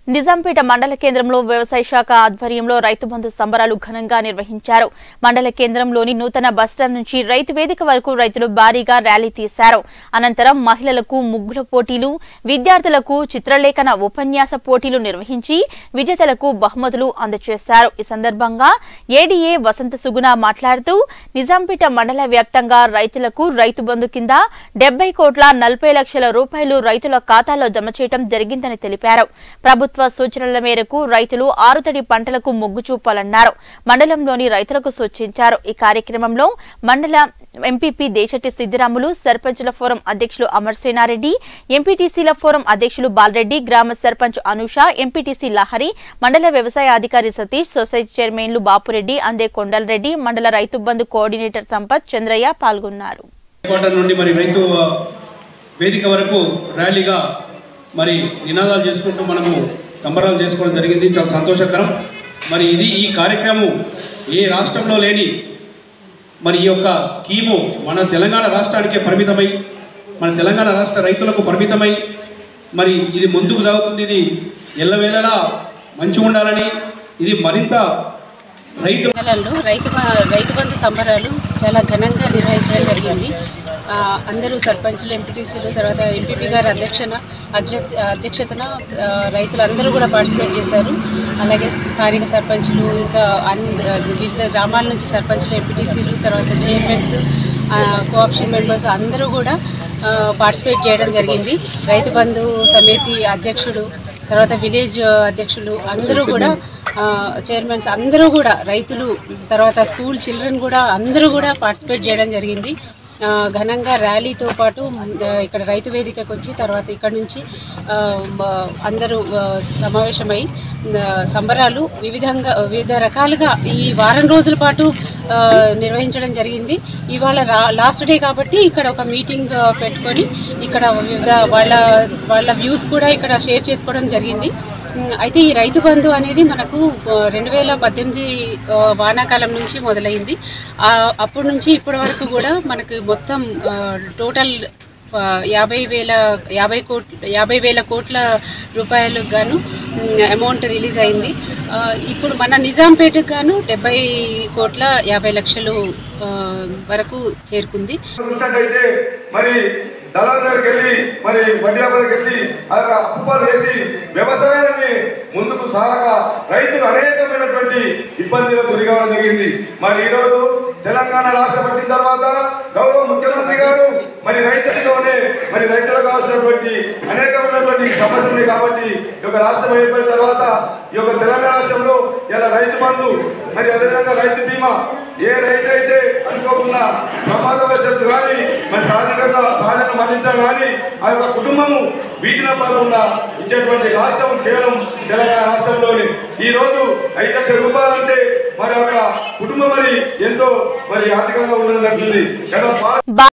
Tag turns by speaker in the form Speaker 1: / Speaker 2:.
Speaker 1: నిజాంపేట మండల కేంద్రంలో వ్యవసాయ శాఖ ఆధ్వర్యంలో రైతు బంధు సంబరాలు ఘనంగా నిర్వహించారు మండల కేంద్రంలోని నూతన బస్టాండ్ నుంచి రైతు వేదిక వరకు రైతులు భారీగా ర్యాలీ తీశారు అనంతరం మహిళలకు ముగ్గుల పోటీలు విద్యార్థులకు చిత్రలేఖన ఉపన్యాస పోటీలు నిర్వహించి విజేతలకు బహుమతులు అందజేశారు ఈ సందర్భంగా ఏడీఏ వసంత సుగుణ మాట్లాడుతూ నిజాంపేట మండల వ్యాప్తంగా రైతులకు రైతు బంధు కింద డెబ్బై కోట్ల నలభై లక్షల రూపాయలు రైతుల ఖాతాలో జమ చేయడం జరిగిందని తెలిపారు ప్రభుత్వ సూచనల మేరకు రైతులు ఆరుతడి పంటలకు మొగ్గు చూపాలన్నారు మండలంలోని రైతులకు సూచించారు ఈ కార్యక్రమంలో మండల ఎంపీపీ దేశటి సిద్దిరాములు సర్పంచుల ఫోరం అధ్యక్షులు అమర్ సేనారెడ్డి ఎంపీటీసీల ఫోరం అధ్యక్షులు బాలరెడ్డి గ్రామ సర్పంచ్ అనూష ఎంపీటీసీ లహరి మండల వ్యవసాయ అధికారి సతీష్ సొసైటీ చైర్మన్లు బాపురెడ్డి అందే కొండలరెడ్డి మండల రైతు బంధు కోఆర్డినేటర్ సంపత్ చంద్రయ్య పాల్గొన్నారు
Speaker 2: క్వార్టర్ నుండి మరి రైతు వేదిక వరకు ర్యాలీగా మరి నినాదాలు చేసుకుంటూ మనము సంబరాలు చేసుకోవడం జరిగింది చాలా సంతోషకరం మరి ఇది ఈ కార్యక్రమం ఏ రాష్ట్రంలో లేని మరి ఈ యొక్క స్కీము మన తెలంగాణ రాష్ట్రానికే పరిమితమై మన తెలంగాణ రాష్ట్ర రైతులకు పరిమితమై మరి ఇది ముందుకు సాగుతుంది ఇది ఎల్లవేళలా మంచిగా ఉండాలని ఇది మరింత రైతు
Speaker 3: నెలల్లో రైతు బ- రైతు బంధు సంబరాలు చాలా ఘనంగా నిర్వహించడం జరిగింది ఆ, అందరూ సర్పంచులు ఎంపీటీసీలు తర్వాత ఎంపీపీ గారి అధ్యక్షన అధ్యక్ష అధ్యక్షతన ఆ, రైతులందరూ కూడా పార్టిసిపేట్ చేశారు అలాగే స్థానిక సర్పంచులు ఇంకా అన్ వివిధ గ్రామాల నుంచి సర్పంచులు ఎంపీటీసీలు తర్వాత చైర్మన్స్ కోఆప్షన్ మెంబర్స్ అందరూ కూడా పార్టిసిపేట్ చేయడం జరిగింది రైతు బంధు సమితి అధ్యక్షుడు తర్వాత విలేజ్ అధ్యక్షులు అందరూ కూడా చైర్మన్స్ అందరూ కూడా రైతులు తర్వాత స్కూల్ చిల్డ్రన్ కూడా అందరూ కూడా పార్టిసిపేట్ చేయడం జరిగింది ఆ, ఘనంగా ర్యాలీతో పాటు ఆ, ఇక్కడ రైతు వేదికకు వచ్చి తర్వాత ఇక్కడ నుంచి ఆ, మ- అందరూ ఆ, సమావేశమై ఆ, సంబరాలు వివిధంగా వివిధ రకాలుగా ఈ వారం రోజుల పాటు ఆ, నిర్వహించడం జరిగింది ఇవాళ రా- లాస్ట్ డే కాబట్టి ఇక్కడ ఒక మీటింగ్ ఆ, పెట్టుకొని ఇక్కడ వివిధ వాళ్ళ వాళ్ళ వ్యూస్ కూడా ఇక్కడ షేర్ చేసుకోవడం జరిగింది ఉమ్, అయితే ఈ రైతు బంధు అనేది మనకు రెండు వేల పద్దెనిమిది ఆ, వానాకాలం నుంచి మొదలైంది ఆ, అప్పటి నుంచి ఇప్పటి వరకు కూడా మనకు మొత్తం ఆ, టోటల్ ఆ, యాభై వేల యాభై కోట్ యాభై వేల కోట్ల రూపాయలకు గాను ఉమ్, అమౌంట్ రిలీజ్ అయింది ఆ, ఇప్పుడు మన నిజాంపేటకు గాను డెబ్బై కోట్ల యాభై లక్షలు ఆ, వరకు చేరుకుంది
Speaker 4: చూసినట్టయితే మరి దళాల దగ్గరికి వెళ్ళి మరి వడ్డీ దగ్గరికి వెళ్ళి ఆ యొక్క అప్పులు వేసి వ్యవసాయాన్ని ముందుకు సాగక రైతులు అనేకమైనటువంటి ఇబ్బందులకు గురి కావడం జరిగింది మరి ఈరోజు తెలంగాణ రాష్ట్రం వచ్చిన తర్వాత గౌరవ ముఖ్యమంత్రి గారు మరి రైతులలోనే మరి రైతులకు కావాల్సినటువంటి అనేకమైనటువంటి సమస్యలు ఉన్నాయి కాబట్టి ఈ యొక్క రాష్ట్రం ఏర్పడిన తర్వాత ఈ యొక్క తెలంగాణ రాష్ట్రంలో ఇలా రైతు బంధు మరి అదేవిధంగా రైతు బీమా ఏ రైతు అయితే అనుకోకుండా ప్రమాదవశాత్తు కానీ మరి సహజంగా సహజంగా మరణించడం కానీ ఆ యొక్క కుటుంబము వీధిన పడకుండా ఇచ్చేటువంటి రాష్ట్రం కేవలం తెలంగాణ రాష్ట్రంలోనే ఈ రోజు ఐదు లక్షల రూపాయలంటే మరి ఒక కుటుంబం మరి ఎంతో మరి ఆర్థికంగా ఉండడం జరుగుతుంది గత పా-
Speaker 1: బా-